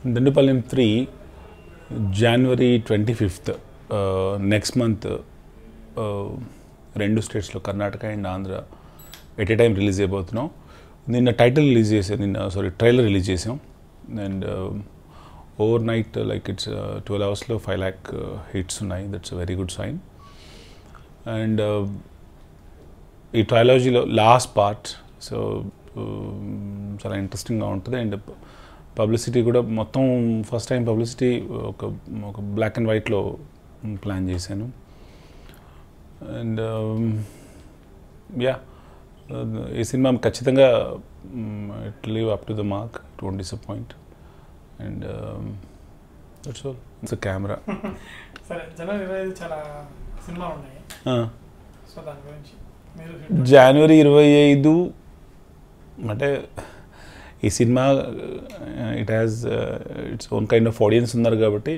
Dandupalem three January twenty fifth next month రెండు స్టేట్స్లో Karnataka and Andhra at a time release అయిపోతున్నాం నిన్న టైటిల్ రిలీజ్ చేసాం నిన్న సారీ ట్రైలర్ రిలీజ్ చేసాం and overnight like it's twelve అవర్స్లో ఫైవ్ ల్యాక్ హిట్స్ ఉన్నాయి that's very good sign and ఈ ట్రయాలజీలో లాస్ట్ పార్ట్ సో చాలా ఇంట్రెస్టింగ్గా ఉంటుంది అండ్ పబ్లిసిటీ కూడా మొత్తం ఫస్ట్ టైం పబ్లిసిటీ ఒక ఒక బ్లాక్ అండ్ వైట్లో ప్లాన్ చేశాను అండ్ యా ఈ సినిమా ఖచ్చితంగా it leave up to the mark it won't disappoint and that's all it's camera సరే జనవరి ఇరవై ఐదు చాలా సినిమా ఉన్నాయి సో దాని గురించి మీరు జనవరి ఇరవై ఐదు అంటే ఈ సినిమా it has its own kind of audience ఉన్నారు కాబట్టి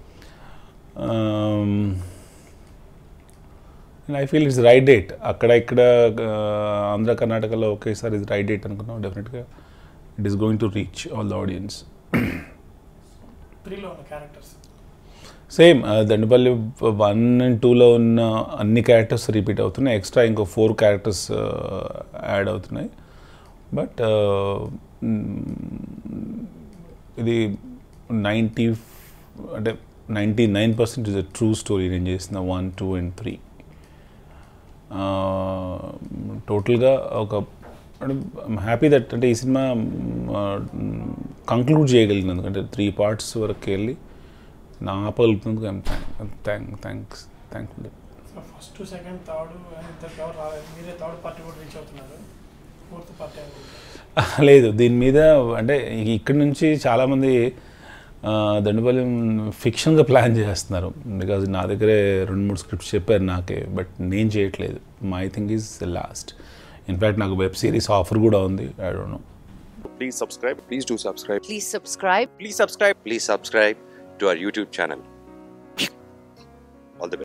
I feel it's right date అక్కడ ఇక్కడ ఆంధ్ర కర్ణాటకలో ఒకేసారి ఇది రైట్ డేట్ అనుకున్నాం డెఫినెట్గా it is going to reach all the audience త్రీలో ఉన్న characters same Dandapalli one and టూలో ఉన్న అన్ని క్యారెక్టర్స్ రిపీట్ అవుతున్నాయి ఎక్స్ట్రా ఇంకో ఫోర్ క్యారెక్టర్స్ యాడ్ అవుతున్నాయి బట్ ఇది నైంటీ అంటే ninety nine percent is a true story నేను చేసిన వన్ టూ అండ్ త్రీ టోటల్గా ఒక హ్యాపీ దట్ అంటే ఈ సినిమా కంక్లూడ్ చేయగలిగిన ఎందుకంటే త్రీ పార్ట్స్ వరకు వెళ్ళి నా ఆపగలుగుతుంది thank thanks thankful so first second third ఇద్దరికి ఎవరు రాలేదు మీరే థర్డ్ పార్టీ కూడా రీచ్ అవుతున్నారు ఫోర్త్ పార్టీ అనుకుంటున్నారు లేదు దీని మీద అంటే ఇక్కడ నుంచి చాలామంది దండుపాలెం ఫిక్షన్గా ప్లాన్ చేస్తున్నారు బికాజ్ నా దగ్గరే రెండు మూడు స్క్రిప్ట్స్ చెప్పారు నాకే బట్ నేను చేయట్లేదు my thing is last in fact నాకు వెబ్ సిరీస్ ఆఫర్ కూడా ఉంది I don't know Please subscribe. Please do subscribe. Please subscribe. Please subscribe. Please subscribe to our YouTube channel. All the best.